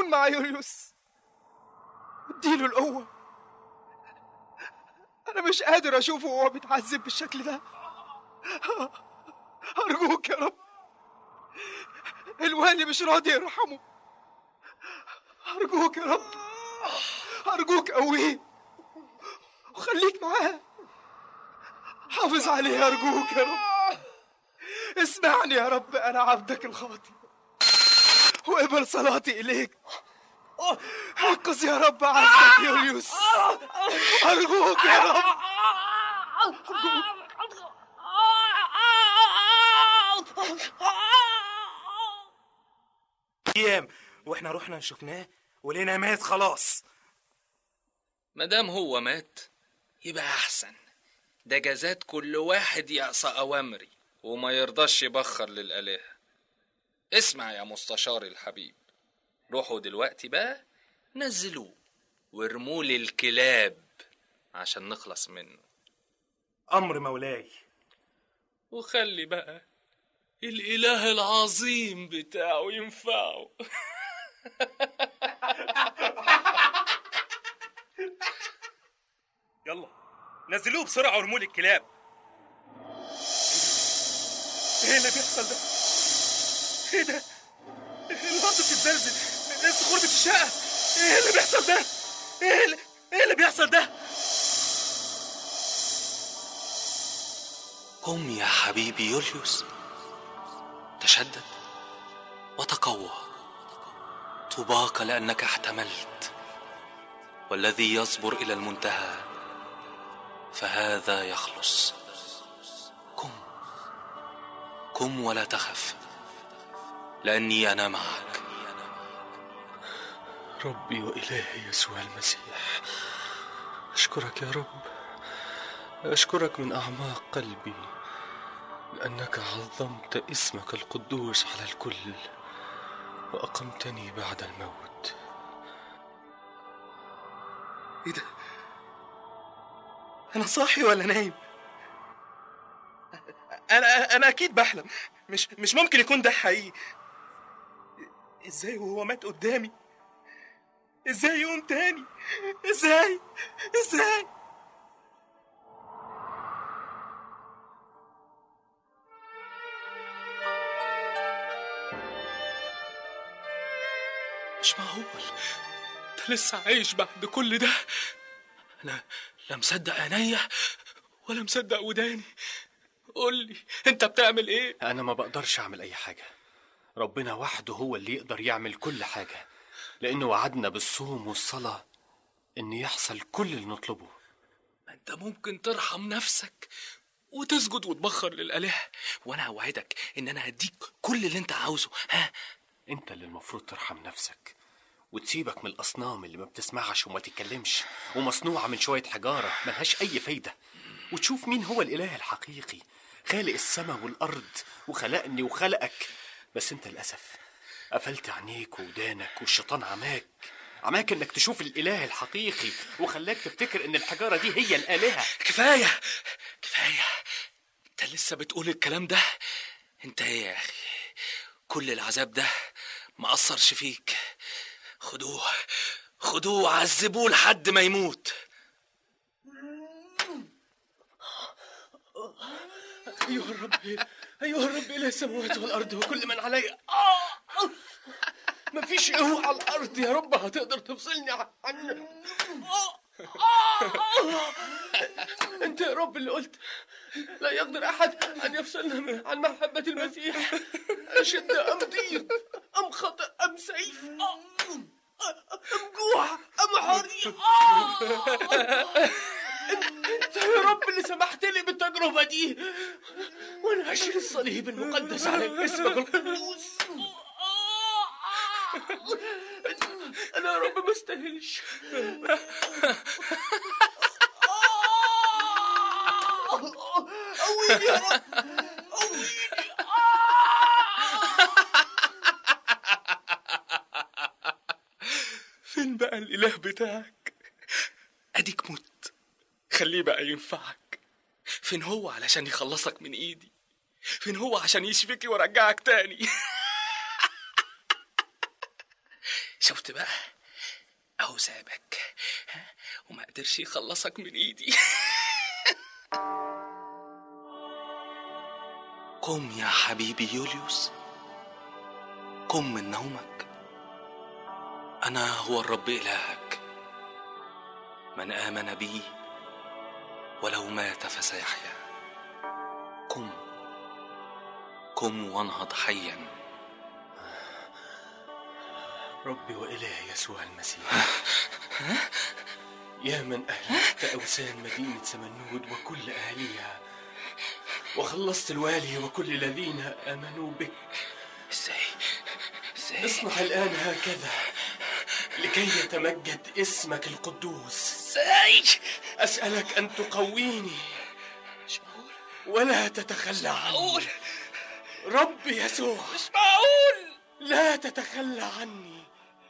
تكون مع يوليوس اديله القوة أنا مش قادر أشوفه وهو بيتعذب بالشكل ده أرجوك يا رب الوالي مش راضي يرحمه أرجوك يا رب أرجوك قويه وخليك معاه حافظ عليه أرجوك يا رب اسمعني يا رب أنا عبدك الخاطي واقبل صلاتي إليك انقذ يا رب عبدك يوليوس أرجوك يا رب ايام واحنا رحنا شفناه ولقينا مات خلاص مادام هو مات يبقى احسن ده جزات كل واحد يعصى اوامري وما يرضاش يبخر للالهه اسمع يا مستشاري الحبيب روحوا دلوقتي بقى نزلوه وارموه للكلاب عشان نخلص منه امر مولاي وخلي بقى الاله العظيم بتاعه ينفعه يلا نزلوه بسرعه وارموه للكلاب ايه اللي بيحصل ده ايه ده الارض بتتزلزل الصخور بتتشقق ايه اللي بيحصل ده ايه اللي, إيه اللي بيحصل ده قم يا حبيبي يوليوس تشدد وتقوى طوباك لانك احتملت والذي يصبر الى المنتهى فهذا يخلص قم قم ولا تخف لاني انا معك ربي وإلهي يسوع المسيح أشكرك يا رب أشكرك من أعماق قلبي لأنك عظمت اسمك القدوس على الكل وأقمتني بعد الموت ايه ده انا صاحي ولا نايم انا انا اكيد بحلم مش مش ممكن يكون ده حقيقي ازاي وهو مات قدامي ازاي يقوم تاني ازاي ازاي مش معقول ده لسه عايش بعد كل ده انا لا مصدق عينيا ولا مصدق وداني قول لي انت بتعمل ايه أنا ما بقدرش أعمل أي حاجة ربنا وحده هو اللي يقدر يعمل كل حاجة لأنه وعدنا بالصوم والصلاة إن يحصل كل اللي نطلبه ما انت ممكن ترحم نفسك وتسجد وتبخر للآلهة وانا اوعدك ان انا هديك كل اللي انت عاوزه ها أنت اللي المفروض ترحم نفسك وتسيبك من الأصنام اللي ما بتسمعش وما تتكلمش ومصنوعة من شوية حجارة ملهاش أي فايدة وتشوف مين هو الإله الحقيقي خالق السماء والأرض وخلقني وخلقك بس أنت للأسف قفلت عينيك ودانك والشيطان عماك عماك انك تشوف الاله الحقيقي وخلاك تفتكر ان الحجاره دي هي الالهه كفاية كفاية انت لسه بتقول الكلام ده انت ايه يا اخي كل العذاب ده ما اثرش فيك خدوه خدوه وعذبوه لحد ما يموت ايها الرب ايها الرب اله السماوات والارض وكل من عليها آه! مفيش قوة على الارض يا رب هتقدر تفصلني عن عنك آه! آه! انت يا رب اللي قلت لا يقدر احد ان يفصلنا من- عن محبة المسيح اشد ام ضيق ام خطأ ام سيف آه! ام جوع ام حريق آه! انت يا رب اللي سمحت لي بالتجربة دي وانا هشيل الصليب المقدس على اسمك القدوس انا يا رب ما استاهلش قويني يا رب قويني فين بقى الاله بتاعك اديك مت خليه بقى ينفعك فين هو علشان يخلصك من ايدي فين هو عشان يشفيك ويرجعك تاني شفت بقى اهو سابك ها؟ وما قدرش يخلصك من ايدي قم يا حبيبي يوليوس قم من نومك انا هو الرب الهك من امن بي ولو مات فسيحيا قم قم وانهض حيا ربي وإلهي يسوع المسيح يا من أهلكت أوثان مدينة سمنود وكل أهليها وخلصت الوالي وكل الذين آمنوا بك ازاي ازاي اصنع الآن هكذا لكي يتمجد اسمك القدوس ازاي أسألك أن تقويني مش معقول ولا تتخلى عني معقول ربي يسوع مش معقول لا تتخلى عني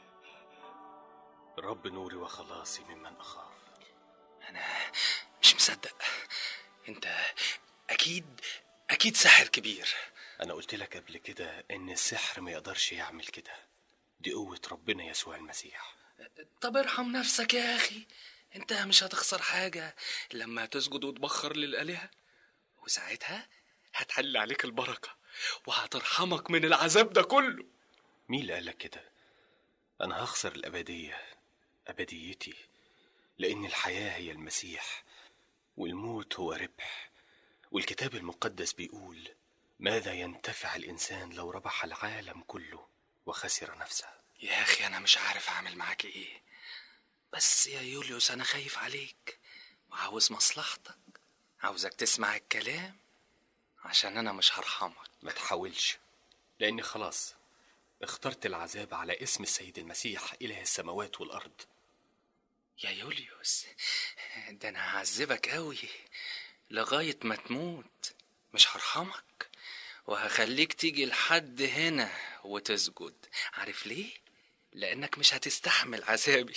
رب نوري وخلاصي ممن أخاف انا مش مصدق انت اكيد اكيد ساحر كبير أنا قلت لك قبل كده إن السحر ما يقدرش يعمل كده دي قوة ربنا يسوع المسيح طب ارحم نفسك يا اخي انت مش هتخسر حاجة لما تسجد وتبخر للآلهة وساعتها هتحل عليك البركة وهترحمك من العذاب ده كله مين اللي قالك كده أنا هخسر الأبدية أبديتي لأن الحياة هي المسيح والموت هو ربح والكتاب المقدس بيقول ماذا ينتفع الإنسان لو ربح العالم كله وخسر نفسه يا اخي انا مش عارف اعمل معاك ايه بس يا يوليوس انا خايف عليك وعاوز مصلحتك عاوزك تسمع الكلام عشان انا مش هرحمك ما تحاولش لأني خلاص اخترت العذاب على اسم السيد المسيح إله السماوات والأرض يا يوليوس ده انا هعذبك قوي لغاية ما تموت مش هرحمك وهخليك تيجي لحد هنا وتسجد عارف ليه؟ لأنك مش هتستحمل عذابي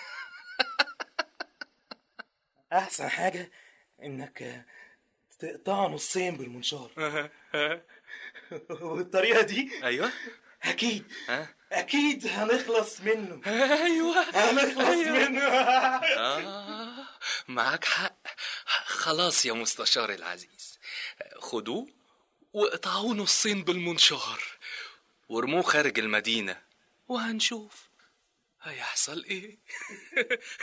احسن حاجه انك تقطعه نصين بالمنشار والطريقه دي أيوه اكيد ها؟ اكيد هنخلص منه أيوه هنخلص منه آه معاك حق خلاص يا مستشار العزيز خدوه واقطعوه نصين بالمنشار وارموه خارج المدينة وهنشوف هيحصل ايه